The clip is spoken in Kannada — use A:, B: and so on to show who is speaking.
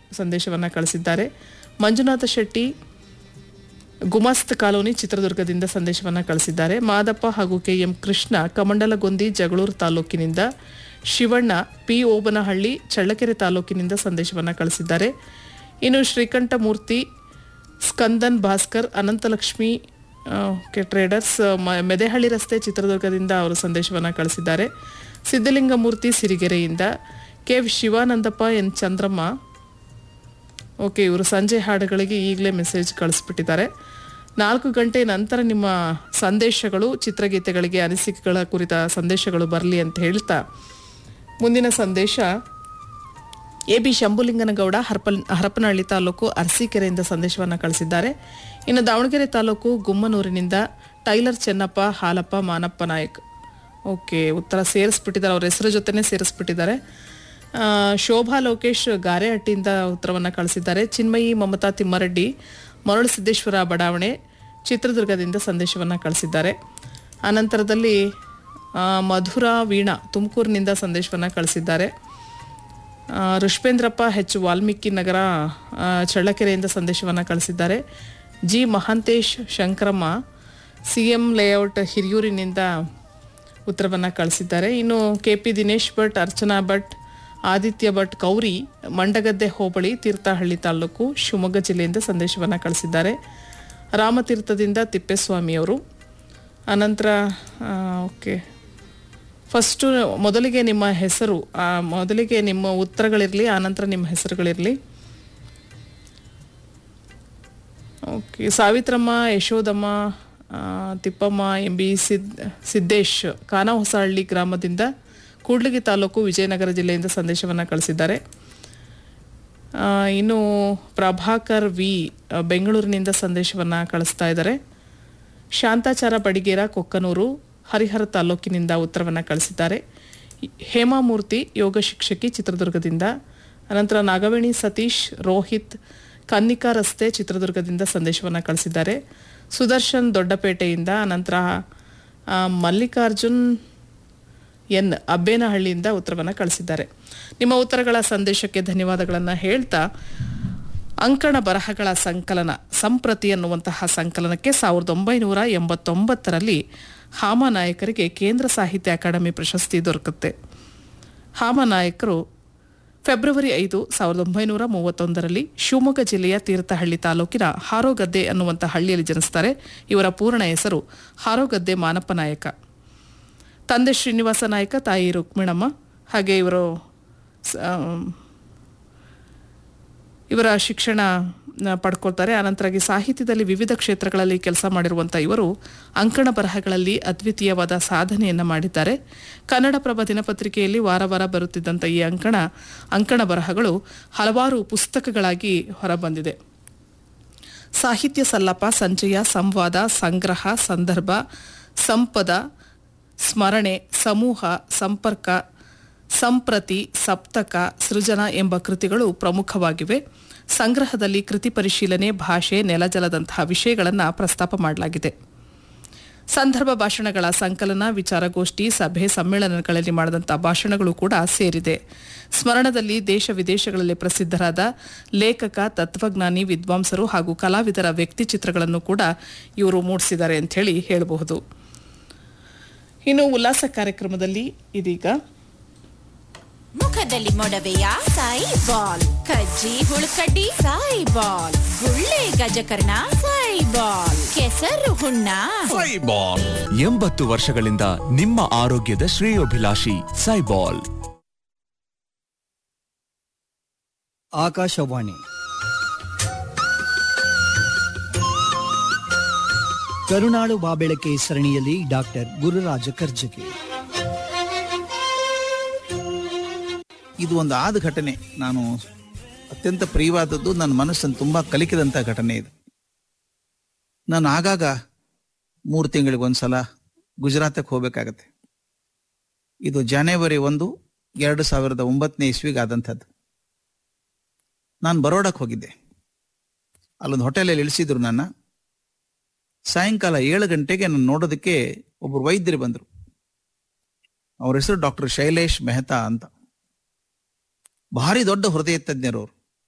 A: ಸಂದೇಶವನ್ನು ಕಳಿಸಿದ್ದಾರೆ ಮಂಜುನಾಥ ಶೆಟ್ಟಿ ಗುಮಸ್ತ್ ಕಾಲೋನಿ ಚಿತ್ರದುರ್ಗದಿಂದ ಸಂದೇಶವನ್ನು ಕಳಿಸಿದ್ದಾರೆ ಮಾದಪ್ಪ ಹಾಗೂ ಕೆ ಎಂ ಕೃಷ್ಣ ಕಮಂಡಲಗೊಂದಿ ಜಗಳೂರು ತಾಲೂಕಿನಿಂದ ಶಿವಣ್ಣ ಪಿ ಓಬನಹಳ್ಳಿ ಚಳ್ಳಕೆರೆ ತಾಲೂಕಿನಿಂದ ಸಂದೇಶವನ್ನು ಕಳಿಸಿದ್ದಾರೆ ಇನ್ನು ಶ್ರೀಕಂಠಮೂರ್ತಿ ಸ್ಕಂದನ್ ಭಾಸ್ಕರ್ ಅನಂತಲಕ್ಷ್ಮಿ ಆ, ಓಕೆ ಟ್ರೇಡರ್ಸ್ ಮ- ಮೆದೆಹಳ್ಳಿ ರಸ್ತೆ ಚಿತ್ರದುರ್ಗದಿಂದ ಅವರು ಸಂದೇಶವನ್ನು ಕಳಿಸಿದ್ದಾರೆ ಸಿದ್ದಲಿಂಗಮೂರ್ತಿ ಸಿರಿಗೆರೆಯಿಂದ K Shivanandappa N Chandramma okay ಇವರು ಸಂಜೆ ಹಾಡುಗಳಿಗೆ ಈಗಲೇ ಮೆಸೇಜ್ ಕಳಿಸ್ಬಿಟ್ಟಿದ್ದಾರೆ ನಾಲ್ಕು ಗಂಟೆ ನಂತರ ನಿಮ್ಮ ಸಂದೇಶಗಳು ಚಿತ್ರಗೀತೆಗಳಿಗೆ ಅನಿಸಿಕೆಗಳ ಕುರಿತ ಸಂದೇಶಗಳು ಬರಲಿ ಅಂತ ಹೇಳ್ತಾ ಮುಂದಿನ ಸಂದೇಶ ಎ ಬಿ ಶಂಭುಲಿಂಗನಗೌಡ ಹರಪಲ್ ಹರಪನಹಳ್ಳಿ ತಾಲೂಕು ಅರಸೀಕೆರೆಯಿಂದ ಸಂದೇಶವನ್ನು ಕಳಿಸಿದ್ದಾರೆ ಇನ್ನು ದಾವಣಗೆರೆ ತಾಲೂಕು ಗುಮ್ಮನೂರಿನಿಂದ ಟೈಲರ್ ಚೆನ್ನಪ್ಪ ಹಾಲಪ್ಪ ಮಾನಪ್ಪ ನಾಯಕ್ ಓಕೆ ಉತ್ತರ ಸೇರಿಸ್ಬಿಟ್ಟಿದ್ದಾರೆ ಅವ್ರ ಹೆಸರು ಜೊತೆನೇ ಸೇರಿಸ್ಬಿಟ್ಟಿದ್ದಾರೆ ಆ, ಶೋಭಾ ಲೋಕೇಶ್ ಗಾರೆಹಟ್ಟಿಯಿಂದ ಉತ್ತರವನ್ನು ಕಳಿಸಿದ್ದಾರೆ ಚಿನ್ಮಯಿ ಮಮತಾ ತಿಮ್ಮರೆಡ್ಡಿ ಮರಳು ಸಿದ್ದೇಶ್ವರ ಬಡಾವಣೆ ಚಿತ್ರದುರ್ಗದಿಂದ ಸಂದೇಶವನ್ನು ಕಳಿಸಿದ್ದಾರೆ ಅನಂತರದಲ್ಲಿ ಆ, ಮಧುರಾ ವೀಣಾ ತುಮಕೂರಿನಿಂದ ಸಂದೇಶವನ್ನು ಕಳಿಸಿದ್ದಾರೆ ಆ, ಋಷಭೇಂದ್ರಪ್ಪ ಹೆಚ್ ವಾಲ್ಮೀಕಿ ನಗರ ಆ, ಚಳ್ಳಕೆರೆಯಿಂದ ಸಂದೇಶವನ್ನು ಕಳಿಸಿದ್ದಾರೆ G Mahantesh Shankaramma C M layout ಹಿರಿಯೂರಿನಿಂದ ಉತ್ತರವನ್ನು ಕಳಿಸಿದ್ದಾರೆ ಇನ್ನು ಕೆ ಪಿ ದಿನೇಶ್ ಭಟ್ ಅರ್ಚನಾ ಭಟ್ ಆದಿತ್ಯ ಭಟ್ ಕೌರಿ ಮಂಡಗದ್ದೆ ಹೋಬಳಿ ತೀರ್ಥಹಳ್ಳಿ ತಾಲೂಕು ಶಿವಮೊಗ್ಗ ಜಿಲ್ಲೆಯಿಂದ ಸಂದೇಶವನ್ನು ಕಳಿಸಿದ್ದಾರೆ ರಾಮತೀರ್ಥದಿಂದ ತಿಪ್ಪೇಸ್ವಾಮಿಯವರು ಅನಂತರ ಆ, ಓಕೆ ಫಸ್ಟು ಮೊದಲಿಗೆ ನಿಮ್ಮ ಹೆಸರು ಆ, ಮೊದಲಿಗೆ ನಿಮ್ಮ ಉತ್ತರಗಳಿರಲಿ ಆನಂತರ ನಿಮ್ಮ ಹೆಸರುಗಳಿರಲಿ ಓಕೆ ಸಾವಿತ್ರಮ್ಮ ಯಶೋದಮ್ಮ ಆ, ತಿಪ್ಪಮ್ಮ ಎಂ ಬಿ ಸಿದ್ ಸಿದ್ದೇಶ್ ಕಾನಹೊಸಹಳ್ಳಿ ಗ್ರಾಮದಿಂದ ಕೂಡ್ಲಿಗಿ ತಾಲೂಕು ವಿಜಯನಗರ ಜಿಲ್ಲೆಯಿಂದ ಸಂದೇಶವನ್ನು ಕಳಿಸಿದ್ದಾರೆ ಆ, ಇನ್ನು ಪ್ರಭಾಕರ್ ವಿ ಆ, ಬೆಂಗಳೂರಿನಿಂದ ಸಂದೇಶವನ್ನು ಕಳಿಸ್ತಾ ಇದ್ದಾರೆ ಶಾಂತಾಚಾರ ಬಡಿಗೇರ ಕೊಕ್ಕನೂರು ಹರಿಹರ ತಾಲೂಕಿನಿಂದ ಉತ್ತರವನ್ನು ಕಳಿಸಿದ್ದಾರೆ ಹೇಮಾಮೂರ್ತಿ ಯೋಗ ಶಿಕ್ಷಕಿ ಚಿತ್ರದುರ್ಗದಿಂದ ಅನಂತರ ನಾಗವೇಣಿ ಸತೀಶ್ ರೋಹಿತ್ ಕನ್ನಿಕಾ ರಸ್ತೆ ಚಿತ್ರದುರ್ಗದಿಂದ ಸಂದೇಶವನ್ನು ಕಳಿಸಿದ್ದಾರೆ ಸುದರ್ಶನ್ ದೊಡ್ಡಪೇಟೆಯಿಂದ ಅನಂತರ ಆ, ಮಲ್ಲಿಕಾರ್ಜುನ್ ಎನ್ ಅಬ್ಬೇನಹಳ್ಳಿಯಿಂದ ಉತ್ತರವನ್ನು ಕಳಿಸಿದ್ದಾರೆ ನಿಮ್ಮ ಉತ್ತರಗಳ ಸಂದೇಶಕ್ಕೆ ಧನ್ಯವಾದಗಳನ್ನು ಹೇಳ್ತಾ ಅಂಕಣ ಬರಹಗಳ ಸಂಕಲನ ಸಂಪ್ರತಿ ಅನ್ನುವಂತಹ ಸಂಕಲನಕ್ಕೆ ಸಾವಿರದ ಒಂಬೈನೂರ ಎಂಬತ್ತೊಂಬತ್ತರಲ್ಲಿ ಹಾಮನಾಯಕರಿಗೆ ಕೇಂದ್ರ ಸಾಹಿತ್ಯ ಅಕಾಡೆಮಿ ಪ್ರಶಸ್ತಿ ದೊರಕುತ್ತೆ ಹಾಮನಾಯಕರು ಫೆಬ್ರವರಿ ಐದು ಸಾವಿರದ ಒಂಬೈನೂರ ಮೂವತ್ತೊಂದರಲ್ಲಿ ಶಿವಮೊಗ್ಗ ಜಿಲ್ಲೆಯ ತೀರ್ಥಹಳ್ಳಿ ತಾಲೂಕಿನ ಹಾರೋಗದ್ದೆ ಅನ್ನುವಂಥ ಹಳ್ಳಿಯಲ್ಲಿ ಜನಿಸ್ತಾರೆ ಇವರ ಪೂರ್ಣ ಹೆಸರು ಹಾರೋಗದ್ದೆ ಮಾನಪ್ಪ ನಾಯಕ ತಂದೆ ಶ್ರೀನಿವಾಸ ನಾಯಕ ತಾಯಿ ರುಕ್ಮಿಣಮ್ಮ ಹಾಗೆ ಇವರು ಸ- ಆಮ್, ಇವರ ಶಿಕ್ಷಣ ನ ಪಡ್ಕೊಳ್ತಾರೆ ಅನಂತರಾಗಿ ಸಾಹಿತ್ಯದಲ್ಲಿ ವಿವಿಧ ಕ್ಷೇತ್ರಗಳಲ್ಲಿ ಕೆಲಸ ಮಾಡಿರುವಂಥ ಇವರು ಅಂಕಣ ಬರಹಗಳಲ್ಲಿ ಅದ್ವಿತೀಯವಾದ ಸಾಧನೆಯನ್ನು ಮಾಡಿದ್ದಾರೆ ಕನ್ನಡಪ್ರಭ ದಿನಪತ್ರಿಕೆಯಲ್ಲಿ ವಾರ ವಾರ ಬರುತ್ತಿದ್ದಂಥ ಈ ಅಂಕಣ ಅಂಕಣ ಬರಹಗಳು ಹಲವಾರು ಪುಸ್ತಕಗಳಾಗಿ ಹೊರಬಂದಿದೆ ಸಾಹಿತ್ಯ ಸಲ್ಲಪ ಸಂಚಯ ಸಂವಾದ ಸಂಗ್ರಹ ಸಂದರ್ಭ ಸಂಪದ ಸ್ಮರಣೆ ಸಮೂಹ ಸಂಪರ್ಕ ಸಂಪ್ರತಿ ಸಪ್ತಕ ಸೃಜನ ಎಂಬ ಕೃತಿಗಳು ಪ್ರಮುಖವಾಗಿವೆ ಸಂಗ್ರಹದಲ್ಲಿ ಕೃತಿ ಪರಿಶೀಲನೆ ಭಾಷೆ ನೆಲಜಲದಂತಹ ವಿಷಯಗಳನ್ನು ಪ್ರಸ್ತಾಪ ಮಾಡಲಾಗಿದೆ ಸಂದರ್ಭ ಭಾಷಣಗಳ ಸಂಕಲನ ವಿಚಾರಗೋಷ್ಠಿ ಸಭೆ ಸಮ್ಮೇಳನಗಳಲ್ಲಿ ಮಾಡಿದಂಥ ಭಾಷಣಗಳು ಕೂಡ ಸೇರಿದೆ ಸ್ಮರಣದಲ್ಲಿ ದೇಶ ವಿದೇಶಗಳಲ್ಲಿ ಪ್ರಸಿದ್ಧರಾದ ಲೇಖಕ ತತ್ವಜ್ಞಾನಿ ವಿದ್ವಾಂಸರು ಹಾಗೂ ಕಲಾವಿದರ ವ್ಯಕ್ತಿ ಚಿತ್ರಗಳನ್ನು ಕೂಡ ಇವರು ಮೂಡಿಸಿದ್ದಾರೆ ಅಂತ ಹೇಳಿ ಹೇಳಬಹುದು ಇನ್ನು ಉಲ್ಲಾಸ ಕಾರ್ಯಕ್ರಮದಲ್ಲಿ ಇದೀಗ
B: ಮುಖದಲ್ಲಿ ಮೊಡವೆಯ ಸಾಯಿ ಬಾಲ್ ಕಜ್ಜಿ ಹುಳುಕಡ್ಡಿ ಸಾಯಿ ಬಾಲ್ ಗುಳ್ಳೆ ಗಜಕರ್ಣ ಸಾಯಿ ಬಾಲ್ ಕೆಸರು ಹುಣ್ಣ
C: ಸೈಬಾಲ್ ಎಂಬತ್ತು ವರ್ಷಗಳಿಂದ ನಿಮ್ಮ ಆರೋಗ್ಯದ ಶ್ರೇಯೋಭಿಲಾಷಿ ಸೈಬಾಲ್
D: ಆಕಾಶವಾಣಿ ಕರುನಾಡು ಬಾಬೆಳಕೆ ಸರಣಿಯಲ್ಲಿ ಡಾಕ್ಟರ್ ಗುರುರಾಜ ಕರ್ಜಗಿ
E: ಇದು ಒಂದು ಆದ ಘಟನೆ ನಾನು ಅತ್ಯಂತ ಪ್ರಿಯವಾದದ್ದು ನನ್ನ ಮನಸ್ಸನ್ನು ತುಂಬಾ ಕಲಿಕಿದಂತ ಘಟನೆ ಇದು ನಾನು ಆಗಾಗ ಮೂರು ತಿಂಗಳಿಗೆ ಒಂದ್ಸಲ ಗುಜರಾತಕ್ಕೆ ಹೋಗ್ಬೇಕಾಗತ್ತೆ ಇದು ಜನವರಿ ಒಂದು ಎರಡು ಸಾವಿರದ ಒಂಬತ್ತನೇ ಇಸ್ವಿಗೆ ಆದಂಥದ್ದು ನಾನು ಬರೋಡಕ್ಕೆ ಹೋಗಿದ್ದೆ ಅಲ್ಲೊಂದು ಹೋಟೆಲಲ್ಲಿ ಇಳಿಸಿದ್ರು ನನ್ನ ಸಾಯಂಕಾಲ ಏಳು ಗಂಟೆಗೆ ನಾನು ನೋಡೋದಕ್ಕೆ ಒಬ್ಬರು ವೈದ್ಯರು ಬಂದರು ಅವ್ರ ಹೆಸರು ಡಾಕ್ಟರ್ ಶೈಲೇಶ್ ಮೆಹ್ತಾ ಅಂತ ಭಾರಿ ದೊಡ್ಡ ಹೃದಯ ತಜ್ಞರು ಅವರು